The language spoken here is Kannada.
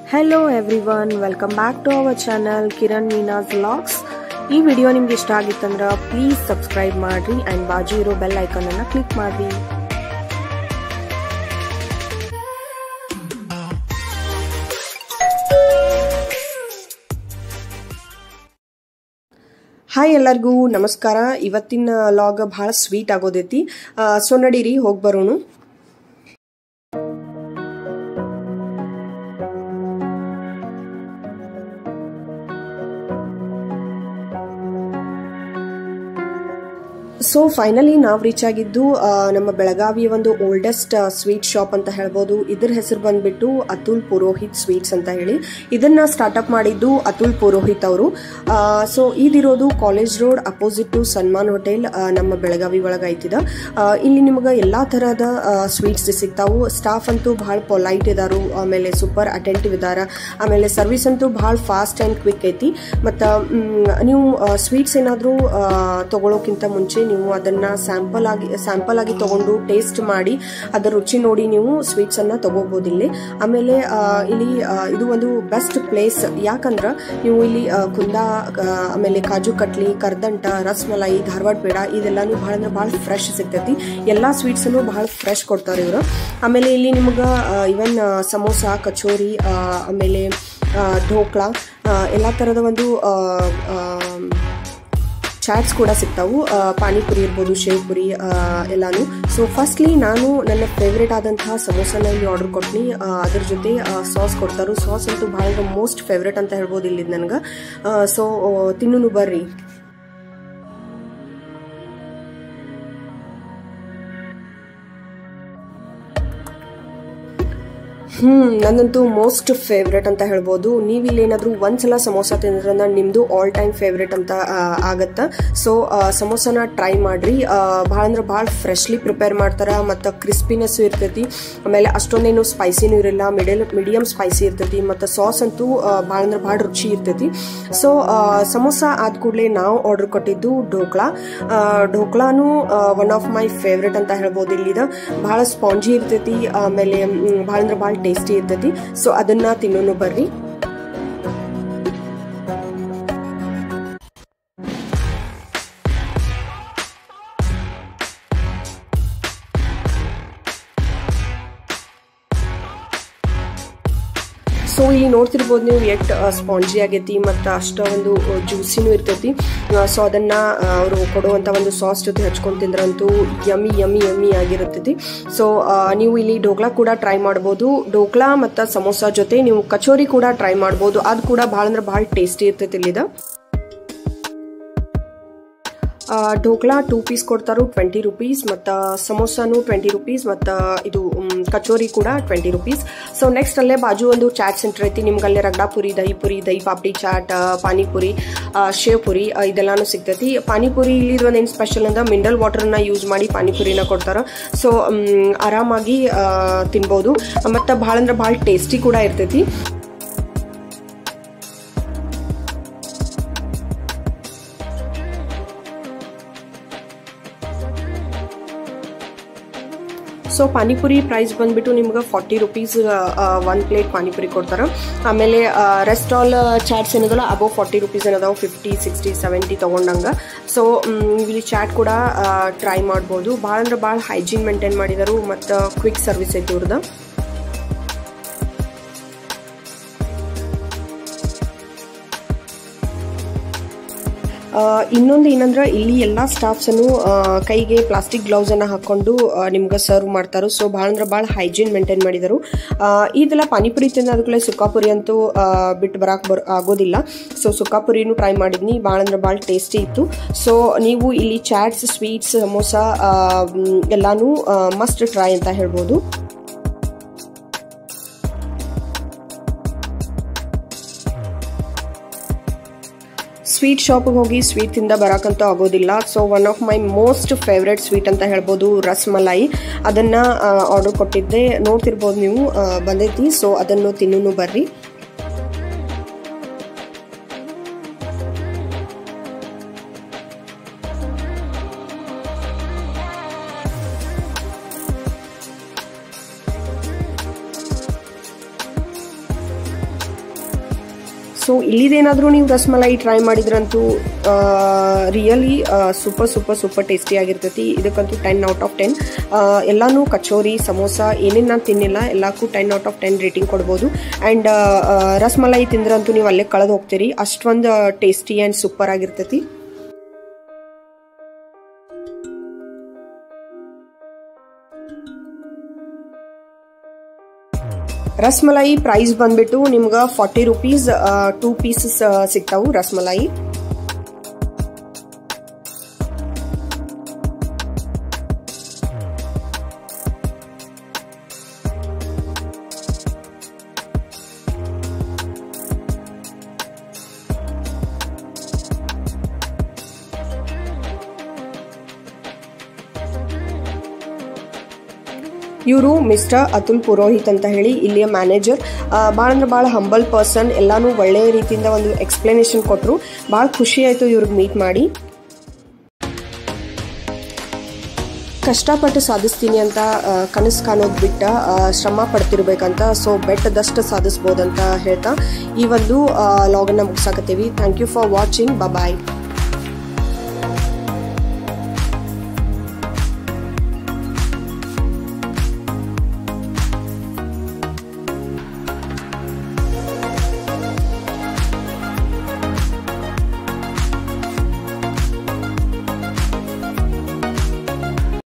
hello every one welcome back to our channel Kiran Meena's vlogs ಈ ವಿಡಿಯೋ ನಿಮ್ಗೆ ಇಷ್ಟ ಆಗಿತ್ತಂದ್ರೆ ಪ್ಲೀಸ್ ಸಬ್ಸ್ಕ್ರೈಬ್ ಮಾಡ್ರಿ ಆ್ಯಂಡ್ ಬಾಜು ಇರೋ ಬೆಲ್ ಐಕನ್ ಅನ್ನ ಕ್ಲಿಕ್ ಮಾಡ್ರಿ ಹಾಯ್ ಎಲ್ಲರಿಗೂ ನಮಸ್ಕಾರ ಇವತ್ತಿನ ಲಾಗ್ ಭಾಳ ಸ್ವೀಟ್ ಆಗೋದೈತಿ ಸೊ ನಡೀರಿ ಹೋಗಿ ಬರೋಣ ಸೊ ಫೈನಲಿ ನಾವು ರೀಚ್ ಆಗಿದ್ದು ನಮ್ಮ ಬೆಳಗಾವಿಯ ಒಂದು ಓಲ್ಡೆಸ್ಟ್ ಸ್ವೀಟ್ ಶಾಪ್ ಅಂತ ಹೇಳ್ಬೋದು ಇದ್ರ ಹೆಸರು ಬಂದ್ಬಿಟ್ಟು ಅತುಲ್ ಪುರೋಹಿತ್ ಸ್ವೀಟ್ಸ್ ಅಂತ ಹೇಳಿ ಇದನ್ನ ಸ್ಟಾರ್ಟ್ಅಪ್ ಮಾಡಿದ್ದು ಅತುಲ್ ಪುರೋಹಿತ್ ಅವರು ಸೊ ಇದಿರೋದು college road opposite to Sanman hotel ನಮ್ಮ ಬೆಳಗಾವಿ ಒಳಗೆ ಐತಿದ ಇಲ್ಲಿ ನಿಮ್ಗೆ ಎಲ್ಲಾ ತರಹದ ಸ್ವೀಟ್ಸ್ ಸಿಗ್ತಾವು ಸ್ಟಾಫ್ ಅಂತೂ ಬಹಳ ಪೊಲೈಟ್ ಇದಾರು ಆಮೇಲೆ ಸೂಪರ್ ಅಟೆಂಟಿವ್ ಇದಾರ ಆಮೇಲೆ ಸರ್ವಿಸ್ ಅಂತೂ ಬಹಳ ಫಾಸ್ಟ್ ಆ್ಯಂಡ್ ಕ್ವಿಕ್ ಐತಿ ಮತ್ತು ನೀವು ಸ್ವೀಟ್ಸ್ ಏನಾದರೂ ತಗೊಳ್ಳೋಕ್ಕಿಂತ ಮುಂಚೆ ನೀವು ಅದನ್ನ ಸ್ಯಾಂಪಲ್ ಆಗಿ ಸ್ಯಾಂಪಲ್ ಆಗಿ ತಗೊಂಡು ಟೇಸ್ಟ್ ಮಾಡಿ ಅದರ ರುಚಿ ನೋಡಿ ನೀವು ಸ್ವೀಟ್ಸ್ ಅನ್ನ ತಗೋಬಹುದು ಇಲ್ಲಿ ಆಮೇಲೆ ಇಲ್ಲಿ ಇದು ಒಂದು ಬೆಸ್ಟ್ ಪ್ಲೇಸ್ ಯಾಕಂದ್ರ ನೀವು ಇಲ್ಲಿ ಕುಂದಾ ಆಮೇಲೆ ಕಾಜು ಕಟ್ಲಿ ಕರ್ದಂಟ ರಸ್ಮಲೈ ಧಾರವಾಡ ಪೇಡ ಇದೆಲ್ಲಾನು ಬಹಳ ಅಂದ್ರೆ ಬಹಳ ಫ್ರೆಶ್ ಸಿಗ್ತೈತಿ ಎಲ್ಲಾ ಸ್ವೀಟ್ಸ್ ಅನ್ನು ಬಹಳ ಫ್ರೆಶ್ ಕೊಡ್ತಾರೆ ಇವರು ಆಮೇಲೆ ಇಲ್ಲಿ ನಿಮ್ಗ ಇವನ್ ಸಮೋಸ ಕಚೋರಿ ಆಮೇಲೆ ಢೋಕ್ಲಾ ಎಲ್ಲ ತರದ ಒಂದು ಚಾಟ್ಸ್ ಕೂಡ ಸಿಗ್ತಾವು ಪಾನಿಪುರಿ ಇರ್ಬೋದು ಶೇವ್ ಪುರಿ ಎಲ್ಲಾನು ಸೊ ಫಸ್ಟ್ಲಿ ನಾನು ನನ್ನ ಫೇವ್ರೇಟ್ ಆದಂತಹ ಸಮೋಸನ ಇಲ್ಲಿ ಆರ್ಡರ್ ಕೊಟ್ನಿ ಅದ್ರ ಜೊತೆ ಸಾಸ್ ಕೊಡ್ತಾರು ಸಾಸ್ ಅಂತೂ ಭಾಳ ಮೋಸ್ಟ್ ಫೇವ್ರೇಟ್ ಅಂತ ಹೇಳ್ಬೋದು ಇಲ್ಲಿ ನನಗೆ ಸೊ ತಿನ್ನು ಬರ್ರಿ ಹ್ಮ್ ನನ್ನಂತೂ ಮೋಸ್ಟ್ ಫೇವ್ರೇಟ್ ಅಂತ ಹೇಳ್ಬೋದು ನೀವು ಇಲ್ಲಿ ಏನಾದರೂ ಒಂದ್ಸಲ ಸಮೋಸ ತಿಂದ್ರೆ ನಿಮ್ದು ಆಲ್ ಟೈಮ್ ಫೇವ್ರೇಟ್ ಅಂತ ಆಗತ್ತ ಸೊ ಸಮೋಸನ ಟ್ರೈ ಮಾಡ್ರಿ ಭಾಳ ಅಂದ್ರೆ ಭಾಳ ಫ್ರೆಶ್ಲಿ ಪ್ರಿಪೇರ್ ಮಾಡ್ತಾರ ಮತ್ತು ಕ್ರಿಸ್ಪಿನೆಸ್ ಇರ್ತೈತಿ ಆಮೇಲೆ ಅಷ್ಟೊಂದೇನು ಸ್ಪೈಸಿನೂ ಇರಲ್ಲ ಮಿಡಲ್ ಮೀಡಿಯಂ ಸ್ಪೈಸಿ ಇರ್ತೈತಿ ಮತ್ತು ಸಾಸ್ ಅಂತೂ ಭಾಳ ಅಂದ್ರೆ ಭಾಳ ರುಚಿ ಇರ್ತೈತಿ ಸೊ ಸಮೋಸ ಆದ ಕೂಡಲೇ ನಾವು ಆರ್ಡರ್ ಕೊಟ್ಟಿದ್ದು ಢೋಕ್ಲಾ ಢೋಕ್ಲಾನು ಒನ್ ಆಫ್ ಮೈ ಫೇವ್ರೇಟ್ ಅಂತ ಹೇಳ್ಬೋದು ಇಲ್ಲಿದ ಭಾಳ ಸ್ಪಾಂಜಿ ಇರ್ತೈತಿ ಆಮೇಲೆ ಭಾಳ ಅಂದ್ರೆ ಭಾಳ ಟೇಸ್ಟಿ ಇರ್ತೈತಿ ಸೊ ಅದನ್ನ ತಿನ್ನೋನು ಬರ್ರಿ ಸೊ ಇಲ್ಲಿ ನೋಡ್ತಿರ್ಬೋದು ನೀವು ಎಷ್ಟು ಸ್ಪಾಂಜಿ ಆಗೈತಿ ಮತ್ತು ಅಷ್ಟ ಒಂದು ಜ್ಯೂಸಿನೂ ಇರ್ತೈತಿ ಸೊ ಅದನ್ನ ಅವರು ಕೊಡುವಂಥ ಒಂದು ಸಾಸ್ ಜೊತೆ ಹಚ್ಕೊಂಡು ತಿಂದ್ರಂತೂ ಯಮಿ ಯಮಿ ಯಮಿ ಆಗಿರುತ್ತೈತಿ ಸೊ ನೀವು ಇಲ್ಲಿ ಡೋಕ್ಲಾ ಕೂಡ ಟ್ರೈ ಮಾಡ್ಬೋದು ಡೋಕ್ಲಾ ಮತ್ತು ಸಮೋಸಾ ಜೊತೆ ನೀವು ಕಚೋರಿ ಕೂಡ ಟ್ರೈ ಮಾಡ್ಬೋದು ಅದು ಕೂಡ ಭಾಳ ಅಂದ್ರೆ ಭಾಳ ಟೇಸ್ಟಿ ಇರ್ತೈತಿ ಇಲ್ಲಿದ ಢೋಕ್ಲಾ ಟೂ ಪೀಸ್ ಕೊಡ್ತಾರು ಟ್ವೆಂಟಿ ರುಪೀಸ್ ಮತ್ತು ಸಮೋಸಾನು ಟ್ವೆಂಟಿ ರುಪೀಸ್ ಮತ್ತು ಇದು ಕಚೋರಿ ಕೂಡ ಟ್ವೆಂಟಿ ರುಪೀಸ್ ಸೊ ನೆಕ್ಸ್ಟ್ ಅಲ್ಲೇ ಬಾಜು ಒಂದು ಚಾಟ್ ಸೆಂಟರ್ ಐತಿ ನಿಮ್ಗೆ ಅಲ್ಲೇ ರಗಡಾಪುರಿ ದಹಿ ಪುರಿ ದಹಿ ಪಾಪಡಿ ಚಾಟ್ ಪಾನಿಪುರಿ ಶೇವ್ ಪುರಿ ಇದೆಲ್ಲಾನು ಸಿಗ್ತೈತಿ ಪಾನಿಪುರಿ ಇಲ್ಲಿ ಒಂದೇನು ಸ್ಪೆಷಲ್ ಅಂದ್ರೆ ಮಿನರಲ್ ವಾಟರ್ನ ಯೂಸ್ ಮಾಡಿ ಪಾನಿಪುರಿನ ಕೊಡ್ತಾರೆ ಸೊ ಆರಾಮಾಗಿ ತಿನ್ಬೋದು ಮತ್ತು ಭಾಳ ಅಂದ್ರೆ ಭಾಳ ಟೇಸ್ಟಿ ಕೂಡ ಇರ್ತೈತಿ ಸೊ ಪಾನಿಪುರಿ ಪ್ರೈಸ್ ಬಂದ್ಬಿಟ್ಟು ನಿಮ್ಗೆ forty rupees one plate panipuri ಕೊಡ್ತಾರೆ ಆಮೇಲೆ ರೆಸ್ಟ್ ಆಲ್ ಚಾಟ್ಸ್ ಏನದಲ್ಲ ಅಬೌವ್ ಫಾರ್ಟಿ ರುಪೀಸ್ ಏನದಾವ ಫಿಫ್ಟಿ ಸಿಕ್ಸ್ಟಿ ಸೆವೆಂಟಿ ತೊಗೊಂಡಂಗೆ ಸೊ ಇಲ್ಲಿ ಚಾಟ್ ಕೂಡ ಟ್ರೈ ಮಾಡ್ಬೋದು ಭಾಳ ಅಂದ್ರೆ ಭಾಳ ಹೈಜೀನ್ ಮೇಂಟೈನ್ ಮಾಡಿದರು ಮತ್ತು ಕ್ವಿಕ್ ಸರ್ವಿಸ್ ಐತಿ ಇವ್ರದ್ದು ಇನ್ನೊಂದು ಏನಂದ್ರೆ ಇಲ್ಲಿ ಎಲ್ಲಾ ಸ್ಟಾಫ್ಸ್ ಅನ್ನು ಕೈಗೆ ಪ್ಲಾಸ್ಟಿಕ್ ಗ್ಲೌಸ್ ಅನ್ನ ಹಾಕೊಂಡು ನಿಮ್ಗೆ ಸರ್ವ್ ಮಾಡ್ತಾರು ಸೊ ಭಾಳ ಅಂದ್ರೆ ಭಾಳ ಹೈಜೀನ್ ಮೇಂಟೈನ್ ಮಾಡಿದರು ಇದೆಲ್ಲ ಪಾನಿಪುರಿ ತಿನ್ನೋದಕ್ಕೂ ಸುಕ್ಕಾಪುರಿ ಅಂತೂ ಬಿಟ್ಟು ಬರಾಕ್ ಬರ್ ಆಗೋದಿಲ್ಲ ಸೊ ಸುಕ್ಕಾಪುರಿನೂ ಟ್ರೈ ಮಾಡಿದ್ನಿ ಭಾಳ ಅಂದ್ರೆ ಭಾಳ ಟೇಸ್ಟಿ ಇತ್ತು ಸೊ ನೀವು ಇಲ್ಲಿ ಚಾಟ್ಸ್ ಸ್ವೀಟ್ಸ್ ಸಮೋಸ ಎಲ್ಲಾನು ಮಸ್ಟ್ ಟ್ರೈ ಅಂತ ಹೇಳ್ಬೋದು ಸ್ವೀಟ್ ಶಾಪಿಗೆ ಹೋಗಿ ಸ್ವೀಟ್ ತಿಂದ ಬರಾಕಂತೂ ಆಗೋದಿಲ್ಲ so one of my most favourite sweet ಅಂತ ಹೇಳ್ಬೋದು ರಸ್ಮಲೈ ಅದನ್ನ ಆರ್ಡರ್ ಕೊಟ್ಟಿದ್ದೆ ನೋಡ್ತಿರ್ಬೋದು ನೀವು ಬಂದೈತಿ ಸೊ ಅದನ್ನು ತಿನ್ನೂ ಬರ್ರಿ ಸೊ ಇಲ್ಲಿದೇನಾದರೂ ನೀವು ರಸ್ಮಲೈ ಟ್ರೈ ಮಾಡಿದ್ರಂತೂ really super super super tasty ಆಗಿರ್ತೈತಿ ಇದಕ್ಕಂತೂ ಟೆನ್ ಔಟ್ ಆಫ್ ಟೆನ್ ಎಲ್ಲಾನು ಕಚೋರಿ ಸಮೋಸ ಏನೇನು ನಾನು ತಿನ್ನಿಲ್ಲ ಎಲ್ಲಕ್ಕೂ ten out of ten rating ಕೊಡ್ಬೋದು ಆ್ಯಂಡ್ ರಸ್ಮಲೈ ತಿಂದ್ರಂತೂ ನೀವು ಅಲ್ಲೇ ಕಳೆದು ಹೋಗ್ತೀರಿ ಅಷ್ಟೊಂದು ಟೇಸ್ಟಿ ಆ್ಯಂಡ್ ಸೂಪರ್ ಆಗಿರ್ತೈತಿ ರಸ್ಮಲೈ ಪ್ರೈಸ್ ಬಂದ್ಬಿಟ್ಟು ನಿಮ್ಗೆ ಫಾರ್ಟಿ ರುಪೀಸ್ ಟೂ ಪೀಸಸ್ ಸಿಗ್ತಾವು ರಸ್ಮಲೈ ಇವರು ಮಿಸ್ಟರ್ ಅತುಲ್ ಪುರೋಹಿತ್ ಅಂತ ಹೇಳಿ ಇಲ್ಲಿಯ ಮ್ಯಾನೇಜರ್ ಭಾಳ ಅಂದ್ರೆ ಭಾಳ ಹಂಬಲ್ ಪರ್ಸನ್ ಎಲ್ಲಾನು ಒಳ್ಳೆಯ ರೀತಿಯಿಂದ ಒಂದು ಎಕ್ಸ್ಪ್ಲನೇಷನ್ ಕೊಟ್ಟರು ಭಾಳ ಖುಷಿ ಆಯಿತು ಇವ್ರಿಗೆ ಮೀಟ್ ಮಾಡಿ ಕಷ್ಟಪಟ್ಟು ಸಾಧಿಸ್ತೀನಿ ಅಂತ ಕನಸು ಕಾಣೋದು ಬಿಟ್ಟ ಶ್ರಮ ಪಡ್ತಿರ್ಬೇಕಂತ ಸೊ ಬೆಟ್ಟದಷ್ಟು ಸಾಧಿಸ್ಬೋದಂತ ಹೇಳ್ತಾ ಈ ಒಂದು ಲಾಗನ್ನ ಮುಗಿಸಾಕತ್ತೀವಿ thank you for watching bye